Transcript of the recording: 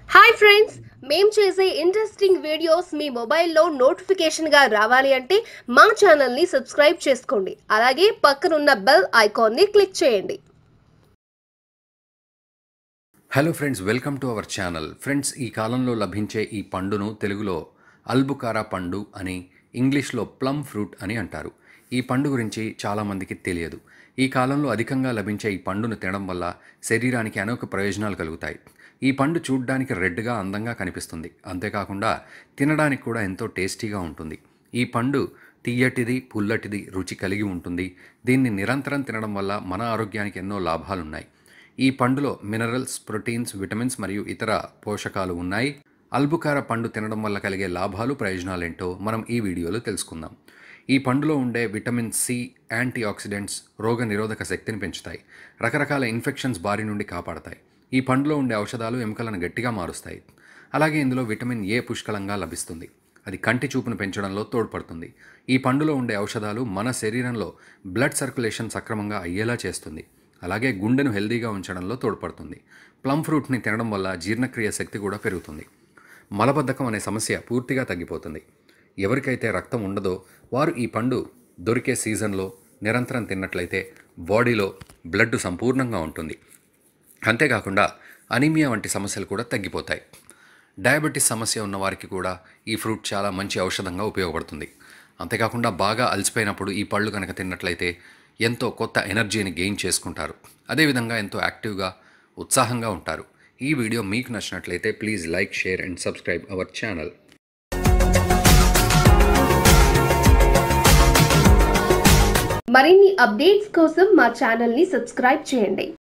hi friends మేం చేసే interesting videos మీ మొబైల్లో నోటిఫికేషన్గా రావాలి అంటే మా ఛానల్ని సబ్స్క్రైబ్ చేసుకోండి అలాగే పక్కనున్న బెల్ ఐకాన్ని క్లిక్ చేయండి hello friends welcome to our channel friends ఈ కాలంలో లభించే ఈ పండును తెలుగులో అల్బుకారా పండు అని ఇంగ్లీష్లో ప్లమ్ ఫ్రూట్ అని అంటారు ఈ పండు గురించి చాలామందికి తెలియదు ఈ కాలంలో అధికంగా లభించే ఈ పండును తినడం వల్ల శరీరానికి అనేక ప్రయోజనాలు కలుగుతాయి ఈ పండు చూడ్డానికి రెడ్గా అందంగా కనిపిస్తుంది అంతేకాకుండా తినడానికి కూడా ఎంతో టేస్టీగా ఉంటుంది ఈ పండు తీయటిది పుల్లటిది రుచి కలిగి ఉంటుంది దీన్ని నిరంతరం తినడం వల్ల మన ఆరోగ్యానికి ఎన్నో లాభాలున్నాయి ఈ పండులో మినరల్స్ ప్రోటీన్స్ విటమిన్స్ మరియు ఇతర పోషకాలు ఉన్నాయి అల్బుకార పండు తినడం వల్ల కలిగే లాభాలు ప్రయోజనాలేంటో మనం ఈ వీడియోలో తెలుసుకుందాం ఈ పండులో ఉండే విటమిన్ సి యాంటీ ఆక్సిడెంట్స్ రోగ నిరోధక శక్తిని పెంచుతాయి రకరకాల ఇన్ఫెక్షన్స్ బారి నుండి కాపాడతాయి ఈ పండులో ఉండే ఔషధాలు ఎముకలను గట్టిగా మారుస్తాయి అలాగే ఇందులో విటమిన్ ఏ పుష్కలంగా లభిస్తుంది అది కంటి చూపును పెంచడంలో తోడ్పడుతుంది ఈ పండులో ఉండే ఔషధాలు మన శరీరంలో బ్లడ్ సర్క్యులేషన్ సక్రమంగా అయ్యేలా చేస్తుంది అలాగే గుండెను హెల్దీగా ఉంచడంలో తోడ్పడుతుంది ప్లమ్ ఫ్రూట్ని తినడం వల్ల జీర్ణక్రియ శక్తి కూడా పెరుగుతుంది మలబద్ధకం అనే సమస్య పూర్తిగా తగ్గిపోతుంది ఎవరికైతే రక్తం ఉండదో వారు ఈ పండు దొరికే సీజన్లో నిరంతరం తిన్నట్లయితే బాడీలో బ్లడ్ సంపూర్ణంగా ఉంటుంది అంతేకాకుండా అనీమియా వంటి సమస్యలు కూడా తగ్గిపోతాయి డయాబెటీస్ సమస్య ఉన్న వారికి కూడా ఈ ఫ్రూట్ చాలా మంచి ఔషధంగా ఉపయోగపడుతుంది అంతేకాకుండా బాగా అలసిపోయినప్పుడు ఈ పళ్ళు కనుక తిన్నట్లయితే ఎంతో కొత్త ఎనర్జీని గెయిన్ చేసుకుంటారు అదేవిధంగా ఎంతో యాక్టివ్గా ఉత్సాహంగా ఉంటారు ఈ వీడియో మీకు నచ్చినట్లయితే please like share and subscribe our channel మరిన్ని అప్డేట్స్ కోసం మా ఛానల్ని సబ్స్క్రైబ్ చేయండి